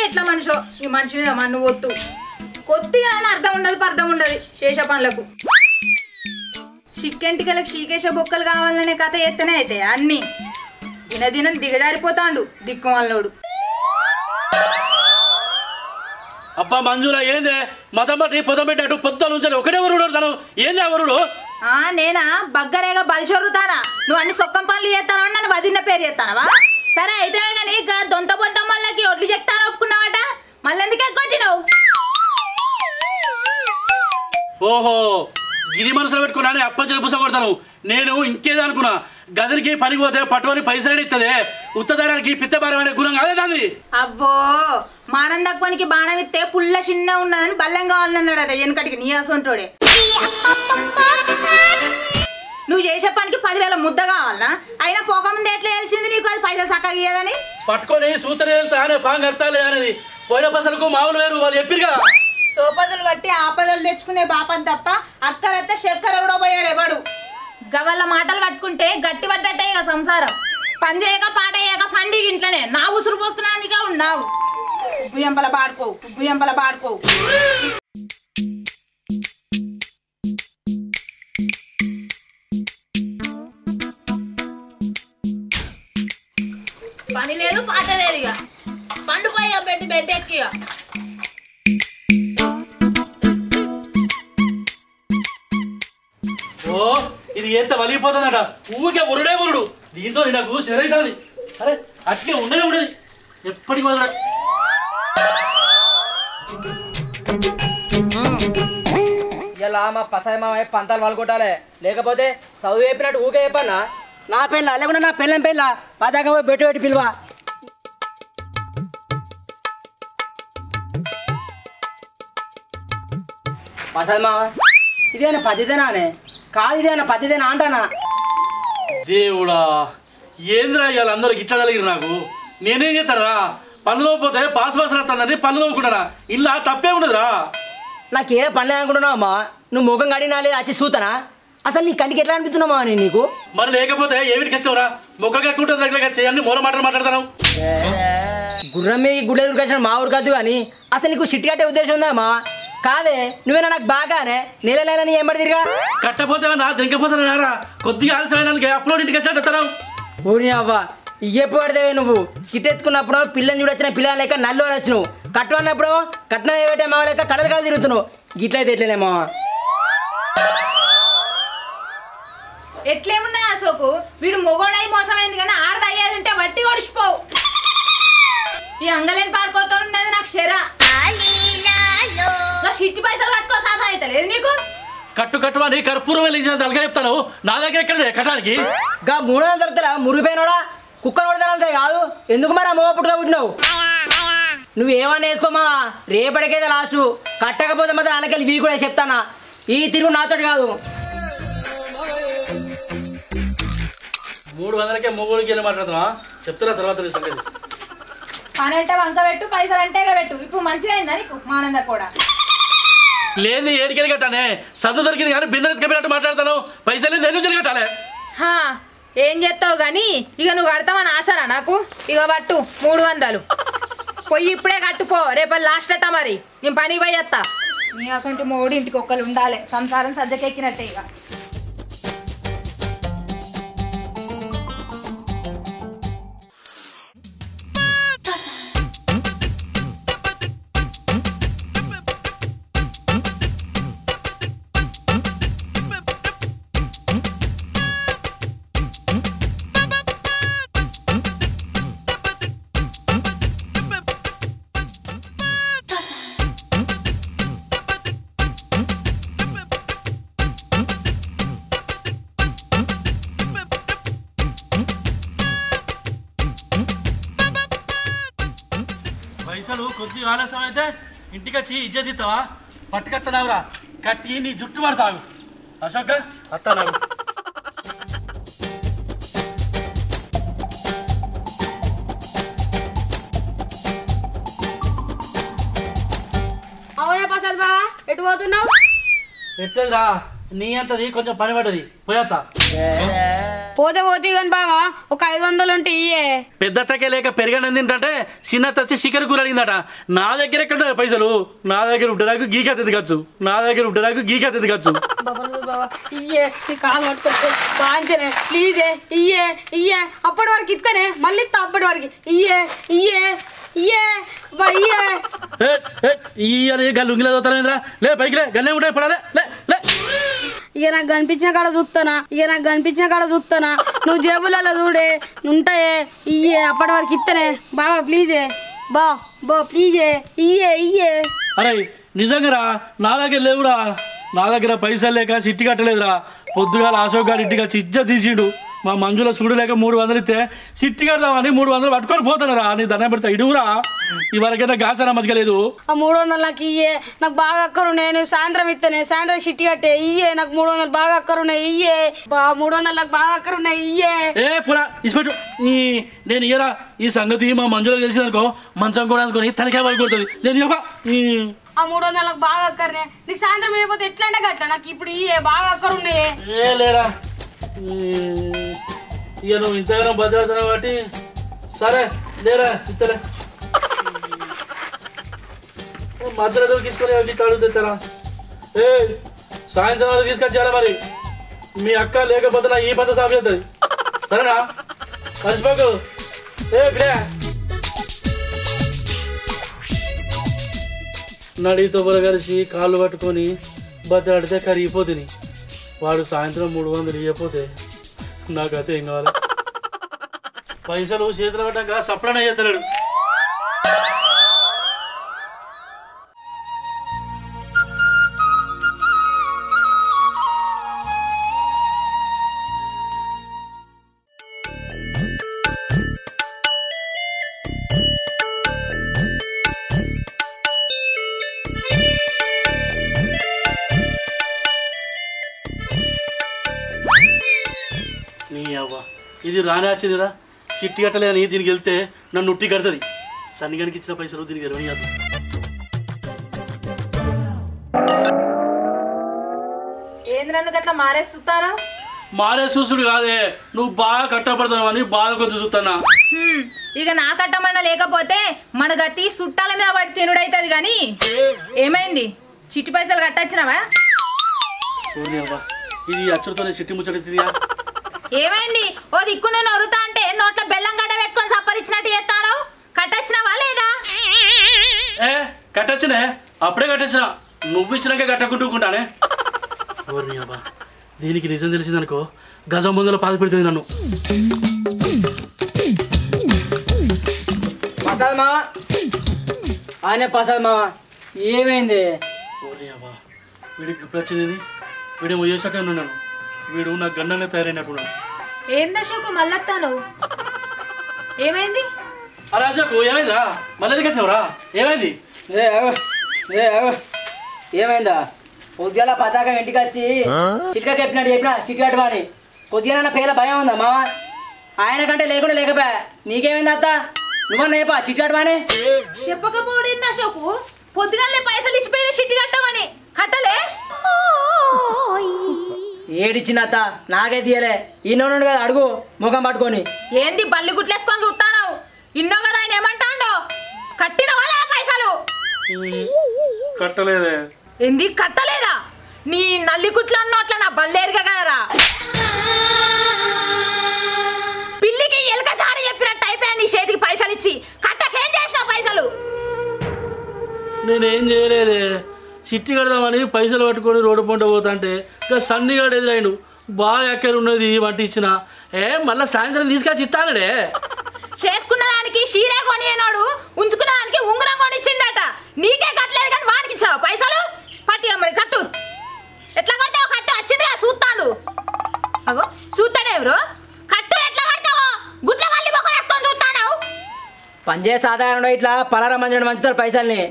ఎట్లా మనిషో ఈ మనిషి మీద మన్ను ఒత్తు కొద్దిగా అర్థం ఉండదు అర్థం ఉండదు శేష పనులకు చిక్కెంటికలకు శీకేశ బొక్కలు కావాలనే కథ ఎత్తనే అయితే అన్ని దినదినం దిగజారిపోతాండు దిక్కు వాళ్ళోడు అబ్బా మంజురా ఏందే మతం బట్టి పొదం పెట్టినట్టు పొద్దున నుంచి ఒకటే వరుడు తను ఏంది ఆ వరుడు ఆ నేనా బగ్గరేగా బలిచొరుతానా నువ్వు అన్ని సొక్కం పనులు చేస్తాను అని నన్ను వదిన పేరు చేస్తానవా సరే అయితే కానీ ఇక దొంత బొంతం వాళ్ళకి ఒడ్లు చెప్తాను ఒప్పుకున్నావట మళ్ళీ ఎందుకే కొట్టినావు ఓహో గిరి మనసులో పెట్టుకున్నాను అప్పంచలు పుస కొడతాను నేను ఇంకేదో అనుకున్నా గదికి పనికి పోతే పట్టుకొని పైసలు ఇస్తుంది ఉత్తదారానికి పిత్తభారం అనే గుణం కాదే దాన్ని అవ్వో మానం తక్కువనికి బాణం ఇస్తే పుల్ల చిన్న ఉన్నదని బల్లం కావాలన్నాడట వెనకటికి నీ అసొంటోడే నువ్వు చేసే పనికి పదివేల ముద్ద కావాలనా అయినా పోకముందు ఎట్లా తెలిసింది నీకు అది పైసలు చక్కగా ఇయ్యదని పట్టుకొని సూతనే వెళ్తా అనే పాంగ్ కడతాలే అనేది పోయిన పసలకు మామూలు వేరు వాళ్ళు చెప్పారు కదా సోపదులు బట్టి ఆపదలు తెచ్చుకునే బాపం తప్ప అక్కరత్త చక్కెర ఎవడో పోయాడు ఎవడు గవల్ల మాటలు పట్టుకుంటే గట్టి పడ్డట్టే ఇక సంసారం పని చేయక పాట చేయక పండుగ ఇంట్లోనే నా ఉసురు పోసుకున్నందుకే ఉన్నావు ఉబ్బు ఎంపల పాడుకో ఉబ్బు ఎంపల పాడుకో పని లేదు పాట లేదు ఇక పండు పోయి పెట్టి బెడ్డెక్కి ఇక. ఓ ఇది ఎంత వలిగిపోతుందట ఊరికే ఉరుడే ఉరుడు దీంతో నాకు సరైతుంది అరే అట్లే ఉండనే ఉండేది ఎప్పటికి వదలడు ఇలా మా పసాయి మామయ్య పంతాలు వాళ్ళకొట్టాలి లేకపోతే చదువు చెప్పినట్టు ఊకే చెప్పన్నా నా పెళ్ళ లేకుండా నా పెళ్ళం పెళ్ళ పదాక పోయి బెట్టు పెట్టి పిలువ పసాయి మామ ఇదేనా పద్ధతేనానే కాదు ఇదేనా పద్ధతేనా అంటానా దేవుడా ఏంద్రా ఇవాళ అందరూ గిట్ల కలిగిరు నాకు నేనేం చేస్తారా పన్ను తోకపోతే పాస్ పాస్ రాస్తానని పన్ను తోముకుంటారా ఇలా తప్పే ఉండదురా నాకేదో పని అనుకుంటున్నావు అమ్మా నువ్వు ముఖం కడిగినాలే వచ్చి చూతనా అసలు నీ కంటికి ఎట్లా అనిపిస్తున్నావా నేను నీకు మరి లేకపోతే ఏమిటికి వచ్చావురా మొక్క కట్టుకుంటే దగ్గర చేయండి మూల మాటలు మాట్లాడతాను గుర్రం మీద గుడ్డ ఉరికొచ్చిన మా ఊరు కాదు కానీ అసలు నీకు షిట్ కట్టే ఉద్దేశం ఉందా అమ్మా కాదే నువ్వేనా నాకు బాగానే నెల నెల నీ ఎంబడి తిరిగా కట్టపోతే నా దింకపోతానారా కొద్దిగా ఆలస్యమైనందుకే అప్లోడ్ ఇంటికి వచ్చాడు తను ఊరి అవ్వ ఇయ్యప్పు పడితేవే నువ్వు షిట్ ఎత్తుకున్నప్పుడు పిల్లని చూడొచ్చిన పిల్లల లెక్క నల్లు అని వచ్చినావు కట్టు అన్నప్పుడు కట్నం ఏమిటే మా లెక్క కడలు కడలు తిరుగుతున్నావు గిట్లయితే ఎట్లనేమో ఎట్లేమున్నా అశోకు వీడు మొగోడై మోసమైంది కానీ ఆడది అయ్యేది ఉంటే వట్టి ఒడిచిపోవు ఈ అంగలేని పాడుకోతా ఉన్నది నాకు షెరా నా షిట్టి పైసలు కట్టుకో సాధన అయితే లేదు నీకు కట్టు కట్టు అని కర్పూరం వెలిగించిన తలగా చెప్తాను నా దగ్గర ఎక్కడ కట్టడానికి గా మూడు వందల తరతరా మురిగిపోయినోడా కుక్కను కొడతానంతే కాదు ఎందుకు మరి ఆ మొగ పుట్టుగా పుట్టినావు నువ్వేమన్నా వేసుకోమా రేపటికైతే లాస్ట్ కట్టకపోతే మాత్రం అనకెళ్ళి వీ కూడా చెప్తానా ఈ తిరుగు నాతోటి కాదు మూడు వందలకే మూడుకి వెళ్ళి మాట్లాడుతున్నా చెప్తున్నా తర్వాత నీ సంగతి పని అంటే వంక పెట్టు పైసలు అంటే ఇక పెట్టు ఇప్పుడు మంచిగా అయిందా నీకు మానంద కూడా లేని ఏడికెళ్ళి కట్టానే సందు దొరికింది కానీ బిందెలు ఎత్తుకపోయినట్టు మాట్లాడతాను పైసలు లేదు ఎందుకు కట్టాలి హా, ఏం చేస్తావు కానీ ఇక నువ్వు కడతావని ఆశరా నాకు ఇక పట్టు మూడు వందలు పొయ్యి ఇప్పుడే కట్టుపో రేపు లాస్ట్ అట్ట మరి నేను పని పోయి వస్తా నీ అసంటి మూడు ఇంటికి ఒక్కరు ఉండాలి సంసారం సజ్జకెక్కినట్టే ఇక పైసలు కొద్దిగా ఆలస్యం అయితే ఇంటికి వచ్చి ఇజ్జత్ ఇస్తావా పట్టుకత్తనావురా కట్టి నీ జుట్టు పడతావు అశోక్ అత్తనావు అవునా ప్రసాద్ బావా ఎటు పోతున్నావు ఎట్లేదురా నీ అంతది కొంచెం పని పడ్డది పోయేస్తా పోతే పోతే కానీ బావా ఒక ఐదు వందలు ఉంటే ఇయ్యే పెద్ద తకే లేక పెరగని ఏంటంటే చిన్న వచ్చి చికెన్ కూర అడిగిందట నా దగ్గర ఎక్కడ ఉన్నాయి పైసలు నా దగ్గర ఉంటే నాకు గీక తెదిగచ్చు నా దగ్గర ఉంటే నాకు గీక తెదిగచ్చు బాబా బాబా ఇయ్యే నీ కాలు పట్టుకో వాంచనే ప్లీజే ఇయ్యే ఇయ్యే అప్పటి వరకు ఇస్తానే మళ్ళీ ఇస్తా అప్పటి వరకు ఇయ్యే ఇయ్యే ఇయ్యే బా ఇయ్యే ఈ అని గల్లు ఉంగిలే చదువుతానేంద్రా లే పైకి లే గల్లే ఉంటాయి పడాలే లే లే ఇక నాకు కనిపించిన కాడ చూస్తానా ఇక నాకు కనిపించిన కాడ చూస్తానా నువ్వు జేబులలో చూడే ఉంటాయే ఇయ్యే అప్పటి వరకు ఇస్తనే బాబా ప్లీజే బా బా ప్లీజే ఇయ్యే ఇయ్యే అరే నిజంగారా నా దగ్గర లేవురా నా దగ్గర పైసలు లేక చిట్టి కట్టలేదురా పొద్దుగాల అశోక్ గారి ఇంటికి వచ్చి ఇజ్జ తీసిండు మా మంజుల చూడలేక మూడు వందలు ఇస్తే చిట్టి కడదామని మూడు వందలు పట్టుకొని పోతున్నారా నీ దండం పెడతా ఇడుగురా ఇవరకైనా గాసన మంచిగా లేదు ఆ మూడు వందలు నాకు ఇయ్యే నాకు బాగా అక్కరు నేను సాయంత్రం ఇస్తానే సాయంత్రం షిట్టి కట్టే ఇయ్యే నాకు మూడు వందలు బాగా అక్కరు ఉన్నాయి ఇయ్యే బా మూడు వందలు నాకు బాగా అక్కరు ఉన్నాయి ఇయ్యే ఏ పురా ఇసిపెట్టు ఈ నేను ఇయ్యరా ఈ సంగతి మా మంజులకు తెలిసిందనుకో మంచం కూడా అనుకొని తనకే వాళ్ళు కొడుతుంది నేను ఇవ్వా ఆ మూడు వందలు నాకు బాగా అక్కరనే నీకు సాయంత్రం అయిపోతే ఎట్లా అంటే గట్ల నాకు ఇప్పుడు ఇయ్యే బాగా అక్కరు ఉన్నాయి ఏ లేరా ఈ, ఇక నువ్వు ఇంతగానో భద్రతను బట్టి సరే లేరా ఇస్తలే ఏ, మధ్యలో తీసుకొని గిట్ట అడుగుతారా ఏ సాయంత్రం వరకు తీసుకొచ్చారా మరి మీ అక్క లేకపోతే నా ఈ పద్ధతి సాగు చేస్తుంది సరేనా మర్చిపోకు ఏ ఇక్కడే నడితో కలిసి కాళ్ళు పట్టుకొని బతలాడితే కరిగిపోతుంది వాడు సాయంత్రం మూడు వందలు ఇవ్వకపోతే నాకైతే ఏం కావాలి పైసలు చేతులు పెట్టాక సప్లై చేస్తలేడు నీ అవ్వ ఇది రానే వచ్చిందిరా చిట్టి కట్టలేదని దీనికి వెళ్తే నన్ను ఉట్టి కడుతుంది సన్నిగానికి ఇచ్చిన పైసలు దీనికి ఇరవై కాదు ఏంద్రన్ను గట్లా మారేస్తుతారా మారే చూసుడు కాదే నువ్వు బాగా కట్టపడతావు అని బాధ కొద్ది చూస్తున్నా హ్మ్, ఇక నా కట్టమన్న లేకపోతే మన గట్టి సుట్టాల మీద పడి తినుడైతుంది కానీ ఏమైంది చిట్టి పైసలు కట్టొచ్చినావా ఊరి అవ్వ ఇది అచ్చుడితోనే చిట్టి ముచ్చటిదియా ఏమైంది ఓ దిక్కుండి నొరుతా అంటే నోట్ల బెల్లం గడ్డ పెట్టుకొని సప్పరిచ్చినట్టు చేస్తాడు కట్టొచ్చినావా లేదా ఏ కట్టొచ్చినే అప్పుడే కట్టొచ్చిన నువ్వు ఇచ్చినాకే కట్టకుంటుకుంటానే ఊరిని అబ్బా దీనికి నిజం తెలిసిందనుకో గజం ముందర పాది పెడుతుంది నన్ను ప్రసాద్ మామ ఆయన ప్రసాద్ మామ ఏమైంది ఓరే అబ్బా వీడికి ఇప్పుడు వచ్చింది ఇది? వీడేమో చేసాక ఉన్నాను వీడు నా గన్ననే తయారైనట్టున్నాడు ఏం దశకు మళ్ళొత్తాను ఏమైంది అరే అశోక్ ఏమైందిరా మళ్ళీ ఎందుకు వచ్చావురా ఏమైంది ఏ ఆగు, ఏ ఆగు. ఏమైందా పొద్దుగాల పతాకం ఇంటికి వచ్చి చిట్కా చెప్పినాడు చెప్పిన చిట్టి కట్టమని పొద్దుగాల నా పేల భయం ఉందా మామ ఆయన కంటే లేకుండా లేకపోయా నీకేమైంది అత్త నువ్వన్నా చెప్పా చిట్టి కట్టమని చెప్పకపోడింది అశోకు పొద్దుగాలే పైసలు ఇచ్చిపోయిన చిట్టి కట్టమని కట్టలే ఏడిచ్చిన అత్త నాకే తీయలే ఈయన కదా అడుగు ముఖం పట్టుకొని ఏంది బల్లి గుట్లేసుకొని చూస్తాను ఇన్నో కదా ఆయన ఏమంటాడో కట్టిన వాళ్ళ పైసలు కట్టలేదే ఏంది కట్టలేదా నీ నల్లి కుట్లో నోట్ల నా బల్లేరుగా కదరా పిల్లికి ఎలుక చాడి చెప్పినట్టు అయిపోయా నీ చేతికి పైసలు ఇచ్చి కట్టకేం చేసినావు పైసలు నేనేం చేయలేదే చిట్టి కడదామని పైసలు పట్టుకొని రోడ్డు పంట పోతాంటే ఇక సన్నిగాడు ఎదురైండు బాగా ఎక్కడ ఉన్నది వంట ఇచ్చిన ఏ మళ్ళీ సాయంత్రం తీసుకొచ్చి ఇస్తానడే చేసుకున్న దానికి షీరే కొనియనోడు ఉంచుకున్న దానికి ఉంగరం కొనిచ్చిండట నీకే కట్టలేదు కానీ వాడికి ఇచ్చావు పైసలు పట్టి మరి కట్టు ఎట్లా కట్టావు కట్టు వచ్చిందిగా చూస్తాడు అగో చూస్తాడు ఎవరు కట్టు ఎట్లా కట్టావు గుట్ల మళ్ళీ మొక్క వేసుకొని చూస్తాడు పంచే సాధారణ ఇట్లా పలారా మంచి మంచుతారు పైసల్ని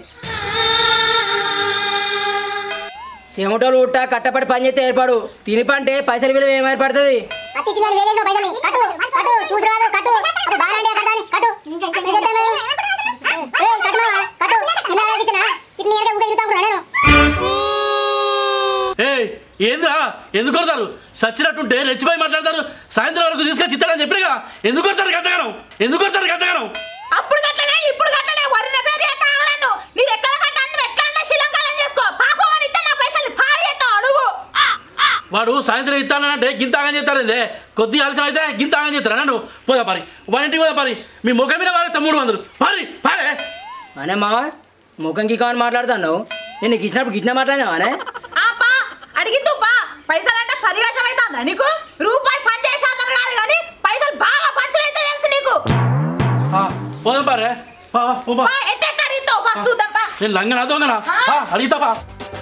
చెమటోలు ఉట్ట కట్టపడి పని చేస్తే ఏర్పాడు తిని పంటే పైసలు విలువ ఏం ఏర్పడుతుంది అతి చిన్న వేలేసిన పైసలు కట్టు కట్టు చూసురాదు కట్టు అటు బాగానే కట్టాలి కట్టు ఏం చేద్దాం మేము? ఏ, కట్టు మావా, కట్టు ఇలా ఇచ్చిన చిన్న ఎరగా ఊగే తిరుగుతా ఉంటాను నేను ఏ ఏంద్రా ఎందుకు కొడతారు సచ్చినట్టుంటే రెచ్చిపోయి మాట్లాడతారు సాయంత్రం వరకు తీసుకొచ్చి ఇస్తాడని చెప్పిన కదా ఎందుకు కొడతారు గంతగానం ఎందుకు కొడతారు గంతగానం అప్పుడు గట్లనే ఇప్పుడు గట్లనే వరిన పేరు ఎక్కడ నన్ను మీరు ఎక్కడ కట్టాను ఎట్లా అంటే శిలంకాలం చేసుకో పాపం అని ఇస్తే నా పైసలు పాడు చేస్తావు అడుగు వాడు సాయంత్రం ఇస్తానంటే గింత ఆగం చేస్తారు ఏందే కొద్దిగా ఆలస్యం అయితే గింత ఆగం చేస్తారా నన్ను పోదా పారి వాడి ఇంటికి పోదా పారి మీ ముఖం మీద వాడితే మూడు వందలు పారి పారే అనే మావా ముఖంకి కాని మాట్లాడుతున్నావు నేను నీకు ఇచ్చినప్పుడు గిట్న మాట్లాడినావానే ఆ పా అడిగింది పా పైసలు అంటే పరివేషం అవుతుందా నీకు రూపాయి పని చేసేతను కాదు కానీ పైసలు బాగా పంచుడైతే తెలుసు నీకు ఆ, పోదాం పారే పా పా, పో పా. పా ఎట్టెట్ట అడిగిస్తావు పా చూద్దాం పా నేను లంగనా దొంగనా పా, అడిగితా పా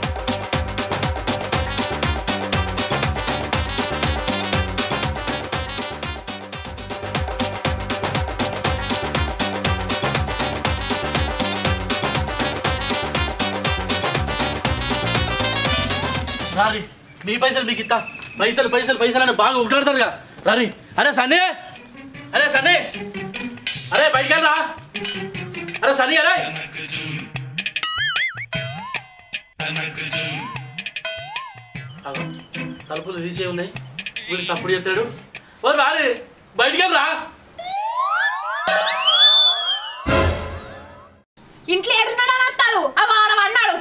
రారి మీ పైసలు మీకు ఇస్తా పైసలు పైసలు పైసలు అని బాగా ఉంటాడతారుగా రారి అరే సన్నీ అరే సన్నీ అరే బయటికి వెళ్ళరా అరే సన్నీ అరే అగో, తలుపులు తీసే ఉన్నాయి వీడు సప్పుడు చేస్తాడు ఓ రారి బయటికి వెళ్ళరా ఇంట్లో ఎడున్నాడని వస్తాడు ఆ వాడు అన్నాడు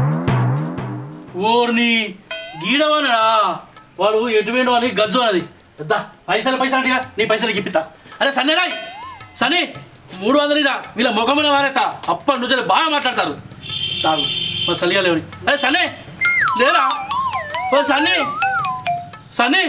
ఓర్ని గీడవనడా వాడు ఎటువేండు అని గజ్జు అన్నది పెద్ద పైసలు పైసలు అంటే నీ పైసలు ఇప్పిస్తా అరే సన్నీ రాయ్ సన్నీ మూడు వందలు ఇరా వీళ్ళ ముఖమైన వారేస్తా అప్పటి నుంచి బాగా మాట్లాడతారు తాగు ఓ సలిగా లేవని అరే సన్నీ లేరా ఓ సన్నీ సన్నీ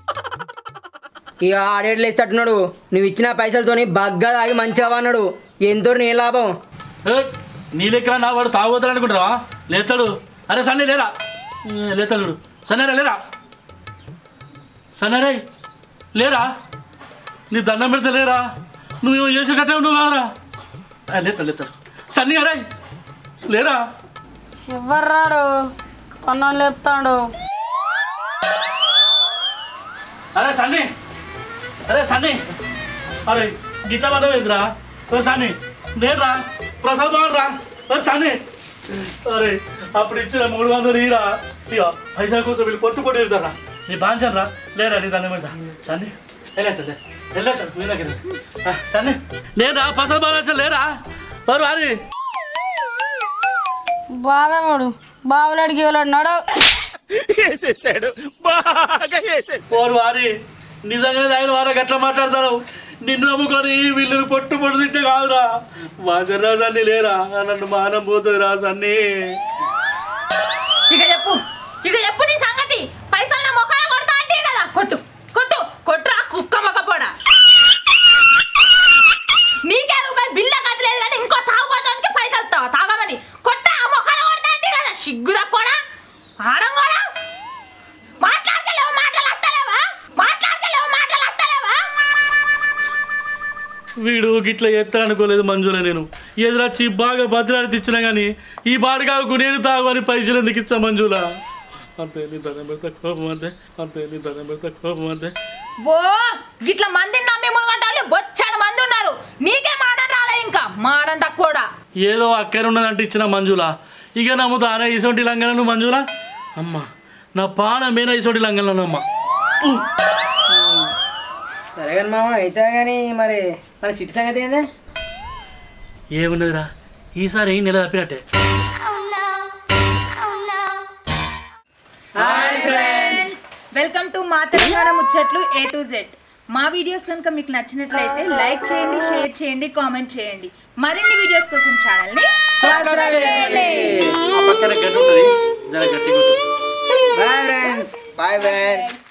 ఇక ఆడేట్లు వేస్తట్టున్నాడు నువ్వు ఇచ్చిన పైసలతోని బగ్గా తాగి మంచిగా అన్నాడు ఎంతో నీ లాభం ఏ, నీ లెక్క నా వాడు తాగుతాడు అనుకుంటావా లేతాడు అరే సన్నీ లేరా ఏ, లేతాడు చూడు సన్నరా లేరా సన్నరే లేరా నీ దండం పెడితే లేరా నువ్వు చేసి కట్టావు నువ్వు కారా ఆ, లేతాడు లేతాడు సన్నీ అరే లేరా ఎవరు రాడు కొన్నాళ్ళు లేపుతాడు అరే సన్నీ అరే సన్నీ అరే గిట్ట పదవేంద్రా అరే సన్నీ లేరా ప్రసాద్ బాగుండు రా అరే సన్నీ అరే అప్పుడు ఇచ్చిన మూడు వందలు ఇరా ఇక పైసా కోసం వీళ్ళు కొట్టు కొట్టి ఇస్తారా నీ బాంచన్ రా లేరా నీ దాన్ని మీద సన్నీ వెళ్ళేస్తాడు వెళ్ళేస్తాడు మీ దగ్గర ఆ, సన్నీ లేరా ప్రసాద్ బాగా లేరా వారు వారి బాగా వాడు బావులాడికి వెళ్ళాడు నడు పోరు వారి నిజంగానే ఆయన వారా గట్లా మాట్లాడతాను నిన్ను నమ్ముకొని వీళ్ళని పొట్టు పొట్టు తింటే కాదురా మా జర్రాజాన్ని లేరా నన్ను మానం పోతుంది రా సన్ని ఇక చెప్పు ఇక చెప్పు నీ సంగతి పైసలు నా ముఖాన కొడతా అంటే కదా కొట్టు కొట్టు కొట్టురా కుక్క మొక్కపోడా నీకే రూపాయి బిల్ల కట్టలేదు కానీ ఇంకో తాగుబోతానికి పైసలు తావు తాగమని కొట్ట ఆ ముఖాన కొడతా అంటే కదా సిగ్గు తక్కువడా ఆడం కూడా మాట్లాడతలేవు మాటలు అత్తలేవా మాట్లాడతలేవు మాటలు అత్తలేవా వీడు గిట్ల ఎత్తాడు అనుకోలేదు మంజుల నేను ఎదురొచ్చి బాగా బతిలాడి తెచ్చినా కానీ ఈ బాడగాకు నేను తాగని పైసలు ఎందుకు ఇచ్చా మంజుల అంతే నీ దండం పెడతా కోపం అంతే అంతే నీ దండం పెడతా కోపం అంతే ఓ గిట్ల మంది నమ్మి మునుగంటాలు బొచ్చాడు మంది ఉన్నారు నీకే మాడం రాలే ఇంకా మాడం తక్కువడా ఏదో అక్కడ ఉన్నదంటే ఇచ్చిన మంజుల ఇక నమ్ముతానే ఇసొంటి లంగలను మంజుల అమ్మ నా పానమేన ఇసొంటి లంగలనమ్మ సరే కానీ మామ అయితే కానీ మరి మన సిటీ సంగతి ఏందే ఏమున్నదిరా ఈసారి నెల తప్పినట్టే వెల్కమ్ టు మా తెలంగాణ ముచ్చట్లు ఏ టు జెడ్ మా వీడియోస్ కనుక మీకు నచ్చినట్లయితే లైక్ చేయండి షేర్ చేయండి కామెంట్ చేయండి మరిన్ని వీడియోస్ కోసం ఛానల్ని ఆ పక్కన గడ్డి ఉంటుంది జర గట్టిగా ఉంటుంది బాయ్ ఫ్రెండ్స్ బాయ్ ఫ్రెండ్స్